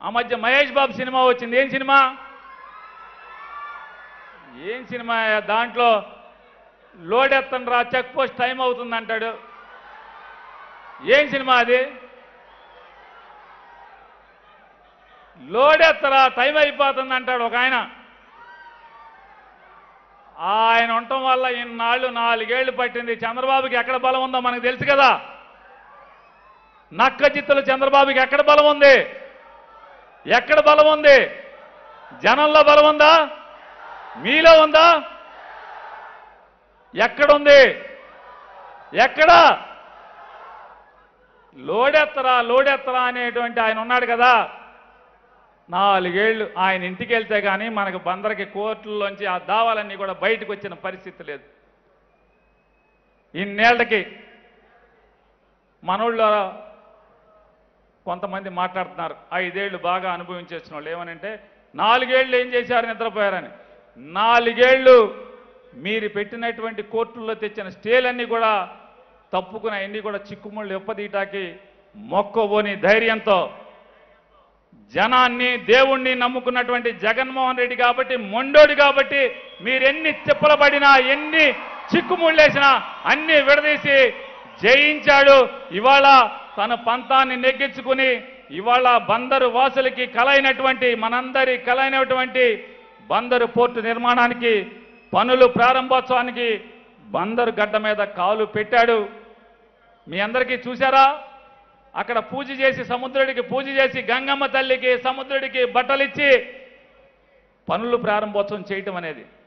ఆ మధ్య మహేష్ బాబు సినిమా వచ్చింది ఏం సినిమా ఏం సినిమా దాంట్లో లోడెత్తను రా చెక్ పోస్ట్ టైం అవుతుంది అంటాడు ఏం సినిమా అది లోడెత్తరా టైం అయిపోతుంది అంటాడు ఒక ఆయన ఆయన ఉండటం వల్ల ఇన్నాళ్ళు నాలుగేళ్లు పట్టింది చంద్రబాబుకి ఎక్కడ బలం ఉందో మనకు తెలుసు కదా నక్క చిత్తులు చంద్రబాబుకి ఎక్కడ బలం ఉంది ఎక్కడ బలం ఉంది జనంలో బలం ఉందా మీలో ఉందా ఎక్కడుంది ఎక్కడ లోడెత్తరా లోడెత్తరా అనేటువంటి ఆయన ఉన్నాడు కదా నాలుగేళ్లు ఆయన ఇంటికి వెళ్తే కానీ మనకు బందరికి కోర్టుల్లోంచి ఆ దావాలన్నీ కూడా బయటకు వచ్చిన పరిస్థితి లేదు ఇన్నేళ్లకి మనోళ్ళు కొంతమంది మాట్లాడుతున్నారు ఐదేళ్లు బాగా అనుభవించేసిన వాళ్ళు ఏమనంటే నాలుగేళ్లు ఏం చేశారు నిద్రపోయారని నాలుగేళ్లు మీరు పెట్టినటువంటి కోర్టుల్లో తెచ్చిన స్టేలన్నీ కూడా తప్పుకుని అన్ని కూడా చిక్కుముళ్ళు ఎప్పదీయటాకి మొక్కబోని ధైర్యంతో జనాన్ని దేవుణ్ణి నమ్ముకున్నటువంటి జగన్మోహన్ రెడ్డి కాబట్టి మొండోడు కాబట్టి మీరెన్ని తిప్పలబడినా ఎన్ని చిక్కుముళ్ళేసినా అన్ని విడదీసి జయించాడు ఇవాళ తన పంతాన్ని నెగ్గించుకుని ఇవాళ బందరు వాసులకి కలైనటువంటి మనందరి కలైనటువంటి బందరు పోర్టు నిర్మాణానికి పనులు ప్రారంభోత్సవానికి బందరు గడ్డ మీద కాలు పెట్టాడు మీ అందరికీ చూసారా అక్కడ పూజ చేసి సముద్రుడికి పూజ చేసి గంగమ్మ తల్లికి సముద్రుడికి బట్టలిచ్చి పనులు ప్రారంభోత్సవం చేయటం అనేది